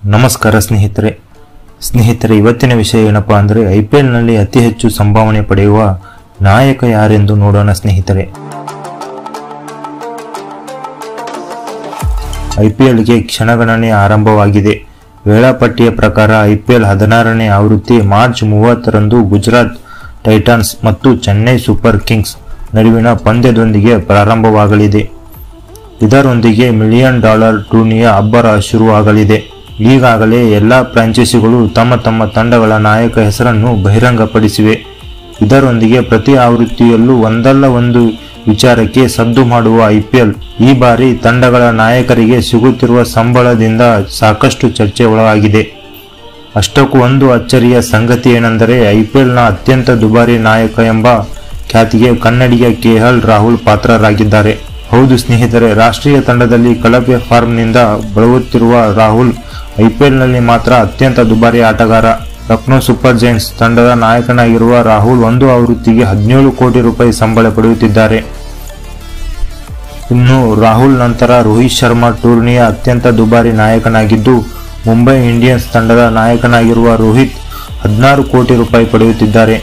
ನಮಸ್ಕಾರ ಸ್ನೇಹಿತರೆ ಸ್ನೇಹಿತರೆ ಇವತ್ತಿನ ವಿಷಯ ಏನಪ್ಪಾ ಅಂದರೆ ಐ ಪಿ ಎಲ್ನಲ್ಲಿ ಅತಿ ಹೆಚ್ಚು ಸಂಭಾವನೆ ಪಡೆಯುವ ನಾಯಕ ಯಾರೆಂದು ನೋಡೋಣ ಸ್ನೇಹಿತರೆ ಐ ಪಿ ಎಲ್ಗೆ ಕ್ಷಣಗಣನೆ ಆರಂಭವಾಗಿದೆ ವೇಳಾಪಟ್ಟಿಯ ಪ್ರಕಾರ ಐ ಪಿ ಎಲ್ ಹದಿನಾರನೇ ಆವೃತ್ತಿ ಮಾರ್ಚ್ ಮೂವತ್ತರಂದು ಗುಜರಾತ್ ಟೈಟಾನ್ಸ್ ಮತ್ತು ಚೆನ್ನೈ ಸೂಪರ್ ಕಿಂಗ್ಸ್ ನಡುವಿನ ಪಂದ್ಯದೊಂದಿಗೆ ಪ್ರಾರಂಭವಾಗಲಿದೆ ಇದರೊಂದಿಗೆ ಮಿಲಿಯನ್ ಡಾಲರ್ ಟೂರ್ನಿಯ ಅಬ್ಬರ ಶುರುವಾಗಲಿದೆ ಈಗಾಗಲೇ ಎಲ್ಲ ಫ್ರಾಂಚೈಸಿಗಳು ತಮ್ಮ ತಮ್ಮ ತಂಡಗಳ ನಾಯಕ ಹೆಸರನ್ನು ಬಹಿರಂಗಪಡಿಸಿವೆ ಇದರೊಂದಿಗೆ ಪ್ರತಿ ಆವೃತ್ತಿಯಲ್ಲೂ ಒಂದಲ್ಲ ಒಂದು ವಿಚಾರಕ್ಕೆ ಸದ್ದು ಮಾಡುವ ಐಪಿಎಲ್ ಈ ಬಾರಿ ತಂಡಗಳ ನಾಯಕರಿಗೆ ಸಿಗುತ್ತಿರುವ ಸಂಬಳದಿಂದ ಸಾಕಷ್ಟು ಚರ್ಚೆ ಒಳಗಾಗಿದೆ ಅಷ್ಟಕ್ಕೂ ಒಂದು ಅಚ್ಚರಿಯ ಸಂಗತಿ ಏನೆಂದರೆ ಐಪಿಎಲ್ನ ಅತ್ಯಂತ ದುಬಾರಿ ನಾಯಕ ಎಂಬ ಖ್ಯಾತಿಗೆ ಕನ್ನಡಿಗ ಕೆಎಲ್ ರಾಹುಲ್ ಪಾತ್ರರಾಗಿದ್ದಾರೆ ಹೌದು ಸ್ನೇಹಿತರೆ ರಾಷ್ಟ್ರೀಯ ತಂಡದಲ್ಲಿ ಕಳಪೆ ಫಾರ್ಮ್ನಿಂದ ಬಳಲುತ್ತಿರುವ ರಾಹುಲ್ ಐಪಿಎಲ್ನಲ್ಲಿ ಮಾತ್ರ ಅತ್ಯಂತ ದುಬಾರಿ ಆಟಗಾರ ಲಕ್ನೋ ಸೂಪರ್ ಜೈಂಟ್ಸ್ ತಂಡದ ನಾಯಕನಾಗಿರುವ ರಾಹುಲ್ ಒಂದು ಆವೃತ್ತಿಗೆ ಹದಿನೇಳು ಕೋಟಿ ರೂಪಾಯಿ ಸಂಬಳ ಪಡೆಯುತ್ತಿದ್ದಾರೆ ಇನ್ನು ರಾಹುಲ್ ನಂತರ ರೋಹಿತ್ ಶರ್ಮಾ ಟೂರ್ನಿಯ ಅತ್ಯಂತ ದುಬಾರಿ ನಾಯಕನಾಗಿದ್ದು ಮುಂಬೈ ಇಂಡಿಯನ್ಸ್ ತಂಡದ ನಾಯಕನಾಗಿರುವ ರೋಹಿತ್ ಹದಿನಾರು ಕೋಟಿ ರೂಪಾಯಿ ಪಡೆಯುತ್ತಿದ್ದಾರೆ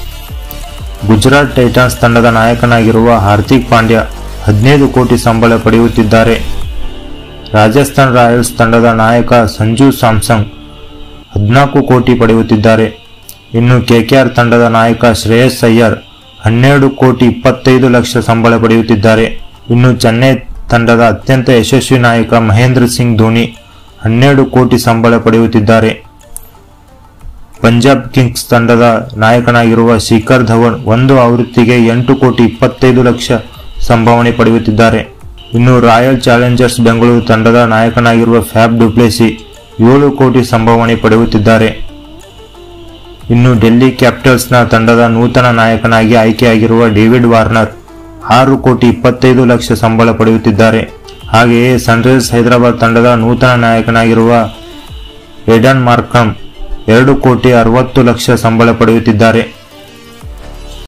ಗುಜರಾತ್ ಟೈಟಾನ್ಸ್ ತಂಡದ ನಾಯಕನಾಗಿರುವ ಹಾರ್ದಿಕ್ ಪಾಂಡ್ಯ ಹದಿನೈದು ಕೋಟಿ ಸಂಬಳ ಪಡೆಯುತ್ತಿದ್ದಾರೆ ರಾಜಸ್ಥಾನ್ ರಾಯಲ್ಸ್ ತಂಡದ ನಾಯಕ ಸಂಜು ಸ್ಯಾಮ್ಸಂಗ್ ಹದಿನಾಲ್ಕು ಕೋಟಿ ಪಡೆಯುತ್ತಿದ್ದಾರೆ ಇನ್ನು ಕೆಕೆಆರ್ ತಂಡದ ನಾಯಕ ಶ್ರೇಯಸ್ ಅಯ್ಯರ್ ಹನ್ನೆರಡು ಕೋಟಿ ಇಪ್ಪತ್ತೈದು ಲಕ್ಷ ಸಂಬಳ ಪಡೆಯುತ್ತಿದ್ದಾರೆ ಇನ್ನು ಚೆನ್ನೈ ತಂಡದ ಅತ್ಯಂತ ಯಶಸ್ವಿ ನಾಯಕ ಮಹೇಂದ್ರ ಸಿಂಗ್ ಧೋನಿ ಹನ್ನೆರಡು ಕೋಟಿ ಸಂಬಳ ಪಡೆಯುತ್ತಿದ್ದಾರೆ ಪಂಜಾಬ್ ಕಿಂಗ್ಸ್ ತಂಡದ ನಾಯಕನಾಗಿರುವ ಶಿಖರ್ ಧವನ್ ಒಂದು ಆವೃತ್ತಿಗೆ ಎಂಟು ಕೋಟಿ ಇಪ್ಪತ್ತೈದು ಲಕ್ಷ ಸಂಭಾವನೆ ಪಡೆಯುತ್ತಿದ್ದಾರೆ ಇನ್ನು ರಾಯಲ್ ಚಾಲೆಂಜರ್ಸ್ ಬೆಂಗಳೂರು ತಂಡದ ನಾಯಕನಾಗಿರುವ ಫ್ಯಾಬ್ ಡುಪ್ಲೆಸಿ ಏಳು ಕೋಟಿ ಸಂಭಾವನೆ ಪಡೆಯುತ್ತಿದ್ದಾರೆ ಇನ್ನು ಡೆಲ್ಲಿ ಕ್ಯಾಪಿಟಲ್ಸ್ನ ತಂಡದ ನೂತನ ನಾಯಕನಾಗಿ ಆಯ್ಕೆಯಾಗಿರುವ ಡೇವಿಡ್ ವಾರ್ನರ್ ಆರು ಕೋಟಿ ಇಪ್ಪತ್ತೈದು ಲಕ್ಷ ಸಂಬಳ ಪಡೆಯುತ್ತಿದ್ದಾರೆ ಹಾಗೆಯೇ ಸನ್ರೈಸರ್ಸ್ ಹೈದರಾಬಾದ್ ತಂಡದ ನೂತನ ನಾಯಕನಾಗಿರುವ ಎಡನ್ ಮಾರ್ಕಮ್ ಎರಡು ಕೋಟಿ ಅರವತ್ತು ಲಕ್ಷ ಸಂಬಳ ಪಡೆಯುತ್ತಿದ್ದಾರೆ